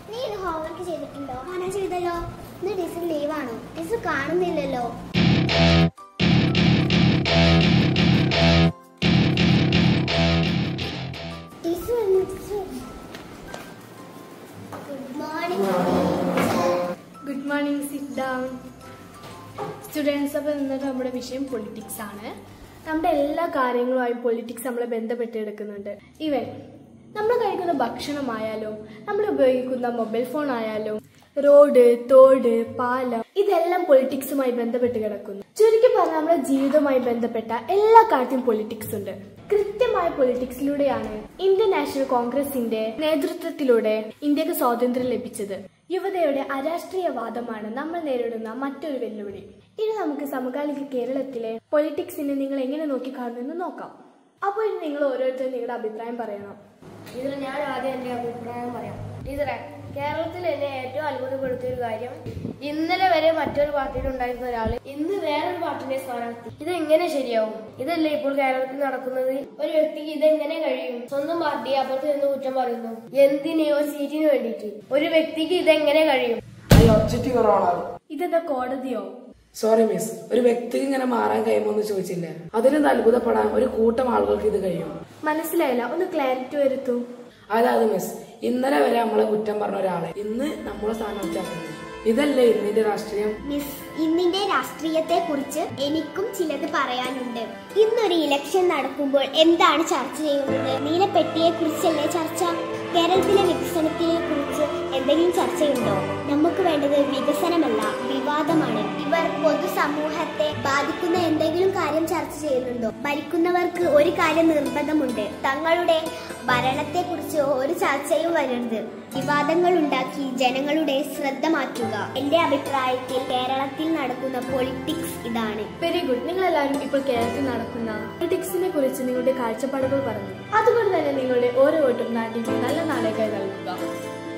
നീ ഇത് ഹോംവർക്ക് ചെയ്തിട്ടുണ്ടോ ആ ഞാൻ ചെയ്തല്ലോ ഇന്ന് ടീച്ചർ ലീവാണോ ടീച്ചർ കാണുന്നില്ലല്ലോ ടീച്ചർ വന്നു, teacher. Good morning good morning sit down students അപ്പോൾ ഇന്നത്തെ നമ്മുടെ വിഷയം പൊളിറ്റിക്സ് ആണ് നമ്മുടെ എല്ലാ കാര്യങ്ങളുമായും പൊളിറ്റിക്സ് നമ്മളെ ബന്ധപ്പെട്ട് കിടക്കുന്നുണ്ട് ഈവൻ നമ്മൾ കഴിക്കുന്ന ഭക്ഷണമായാലും നമ്മൾ ഉപയോഗിക്കുന്ന മൊബൈൽ ഫോൺ ആയാലും റോഡ് തോട് പാലം ഇതെല്ലാം പൊളിറ്റിക്സുമായി ബന്ധപ്പെട്ട് കിടക്കുന്നു ചുരുക്കി പറഞ്ഞാൽ നമ്മുടെ ജീവിതവുമായി ബന്ധപ്പെട്ട എല്ലാ കാര്യത്തിലും പൊളിറ്റിക്സ് ഉണ്ട് കൃത്യമായ പൊളിറ്റിക്സിലൂടെയാണ് ഇന്ത്യൻ നാഷണൽ കോൺഗ്രസിന്റെ നേതൃത്വത്തിലൂടെ ഇന്ത്യക്ക് സ്വാതന്ത്ര്യം ലഭിച്ചത് യുവതയുടെ അരാഷ്ട്രീയവാദമാണ് നമ്മൾ നേരിടുന്ന മറ്റൊരു വെല്ലുവിളി ഇനി നമുക്ക് സമകാലിക കേരളത്തിലെ പൊളിറ്റിക്സിനെ നിങ്ങൾ എങ്ങനെ നോക്കിക്കാണുമെന്ന് നോക്കാം അപ്പോൾ ഇനി നിങ്ങൾ ഓരോരുത്തരും നിങ്ങളുടെ അഭിപ്രായം പറയണം ഇതിൽ ഞാൻ ആദ്യം എൻ്റെ അഭിപ്രായം പറയാം ടീച്ചറെ കേരളത്തിൽ എന്നെ ഏറ്റവും അത്ഭുതപ്പെടുത്തിയ ഒരു കാര്യം ഇന്നലെ വരെ മറ്റൊരു പാർട്ടിയിൽ ഉണ്ടായിരുന്ന ഒരാൾ ഇന്ന് വേറൊരു പാർട്ടിന്റെ സ്ഥാനാർത്ഥി ഇത് എങ്ങനെ ശരിയാവും ഇതല്ലേ ഇപ്പോൾ കേരളത്തിൽ നടക്കുന്നത് ഒരു വ്യക്തിക്ക് ഇതെങ്ങനെ കഴിയും സ്വന്തം പാർട്ടി അപ്പുറത്ത് നിന്ന് കുറ്റം പറയുന്നു എന്തിന് ഒരു സീറ്റിന് വേണ്ടിയിട്ട് ഒരു വ്യക്തിക്ക് ഇതെങ്ങനെ കഴിയും അയ്യോ ഒബ്ജക്റ്റീവ് കുറവാണ് ഇതെന്താ കോടതിയോ സോറി മിസ് ഒരു വ്യക്തിക്ക് ഇങ്ങനെ മാറാൻ കഴിയുമോ എന്ന് ചോദിച്ചില്ലേ അതിന് അത്ഭുതപ്പെടാൻ ഒരു കൂട്ടം ആളുകൾക്ക് ഇത് കഴിയും മനസ്സിലായില്ല ഒന്ന് ക്ലാരിറ്റി വരുത്തൂ അതായത് മിസ് ഇന്നലെ വരെ നമ്മളെ കുറ്റം പറഞ്ഞ ഒരാളെ ഇന്ന് നമ്മളെ സ്ഥാനാർത്ഥിയാക്കുന്നു ഇതല്ലേ ഇന്നിന്റെ രാഷ്ട്രീയം മിസ് ഇന്നിന്റെ രാഷ്ട്രീയത്തെ കുറിച്ച് എനിക്കും ചിലത് പറയാനുണ്ട് ഇന്നൊരു ഇലക്ഷൻ നടക്കുമ്പോൾ എന്താണ് ചർച്ച ചെയ്യുന്നത് നീലപ്പെട്ടിയെ കുറിച്ചല്ലേ ചർച്ച കേരളത്തിലെ വികസനത്തിനെ കുറിച്ച് എന്തെങ്കിലും ചർച്ചയുണ്ടോ നമുക്ക് വേണ്ടത് വികസനമല്ല വിവാദമാണ് ഇവർ പൊതുസമൂഹത്തെ ബാധിക്കുന്ന എന്തെങ്കിലും കാര്യം ചർച്ച ചെയ്യുന്നുണ്ടോ ഭരിക്കുന്നവർക്ക് ഒരു കാര്യം നിർബന്ധമുണ്ട് തങ്ങളുടെ ഭരണത്തെ കുറിച്ച് ഒരു ചർച്ചയും വരരുത് വിവാദങ്ങൾ ഉണ്ടാക്കി ജനങ്ങളുടെ ശ്രദ്ധ മാറ്റുക എന്റെ അഭിപ്രായത്തിൽ കേരളത്തിൽ നടക്കുന്ന പൊളിറ്റിക്സ് ഇതാണ് വെരി ഗുഡ് നിങ്ങൾ എല്ലാവരും ഇപ്പോൾ കേരളത്തിൽ നടക്കുന്ന പൊളിറ്റിക്സിനെ കുറിച്ച് നിങ്ങളുടെ കാഴ്ചപ്പാടുകൾ പറഞ്ഞു അതുകൊണ്ട് തന്നെ നിങ്ങളുടെ ഓരോ വോട്ടും നാട്ടിൽ നല്ല നാടകമായി നൽകുക